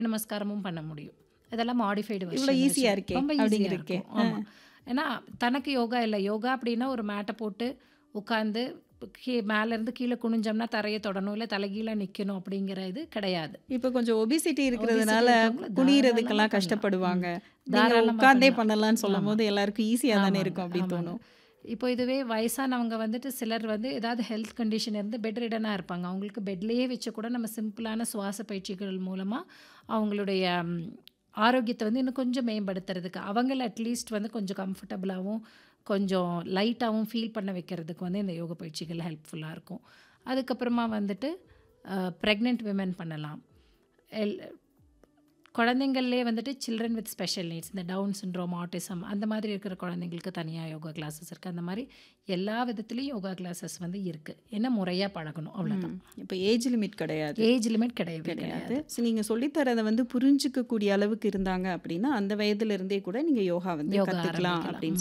நமஸ்காரமும் பண்ண முடியும் இதெல்லாம் மாடிஃபைடு இவ்வளோ ஈஸியாக இருக்கே ரொம்ப ஈஸியாக அப்படிங்கிறக்கே இருக்கும் ஆமாம் ஏன்னா தனக்கு யோகா இல்லை யோகா அப்படின்னா ஒரு மேட்டை போட்டு உட்காந்து கீ மேலேருந்து கீழே குனிஞ்சோம்னா தரையை தொடணும் இல்லை தலைகீழ நிற்கணும் அப்படிங்கிற இது கிடையாது இப்போ கொஞ்சம் ஒபிசிட்டி இருக்கிறதுனால இருக்கவங்கள குனியறதுக்கெல்லாம் தாராளமா கஷ்டப்படுவாங்க நீங்க தாராளமா உட்காந்தே பண்ணலாம். பண்ணலாம்னு சொல்லும் போது எல்லாருக்கும் ஈஸியாக தானே ஆமாங்க, இருக்கும் அப்படின்னு ஆமாங்க. தோணும் இப்போ இதுவே வயசானவங்க வந்துட்டு சிலர் வந்து ஏதாவது ஹெல்த் கண்டிஷன் இருந்து பெட் ரிடனாக இருப்பாங்க அவங்களுக்கு பெட்லேயே வச்சு கூட நம்ம சிம்பிளான சுவாச பயிற்சிகள் மூலமாக அவங்களுடைய ம், ஆரோக்கியத்தை வந்து இன்னும் கொஞ்சம் மேம்படுத்துறதுக்கு அவங்கள அட்லீஸ்ட் வந்து கொஞ்சம் கம்ஃபர்டபுளாகவும் கொஞ்சம் லைட்டாகவும் ஃபீல் பண்ண வைக்கிறதுக்கு வந்து இந்த யோக பயிற்சிகள் ஹெல்ப்ஃபுல்லாக இருக்கும் அதுக்கப்புறமா வந்துட்டு ப்ரெக்னென்ட் விமன் பண்ணலாம் எல் குழந்தைங்கள்லே வந்துட்டு சில்ட்ரன் வித் ஸ்பெஷல் நீட்ஸ் இந்த டவுன் சிண்ட்ரோம் ஆட்டிசம் அந்த மாதிரி இருக்கிற குழந்தைங்களுக்கு தனியாக யோகா கிளாஸஸ் இருக்குது அந்த மாதிரி எல்லா விதத்துலேயும் யோகா கிளாஸஸ் வந்து இருக்குது என்ன முறையாக பழகணும் அவ்வளோதான் இப்போ ஏஜ் லிமிட் கிடையாது ஏஜ் லிமிட் கிடையவே கிடையாது கிடையாது ஸோ நீங்கள் சொல்லித்தரதை வந்து புரிஞ்சுக்கக்கூடிய அளவுக்கு இருந்தாங்க அப்படின்னா அந்த வயதுல இருந்தே கூட நீங்கள் யோகா வந்து யோகா கற்றுக்கலாம் ஆரம்பிக்கலாம். அப்படின்னு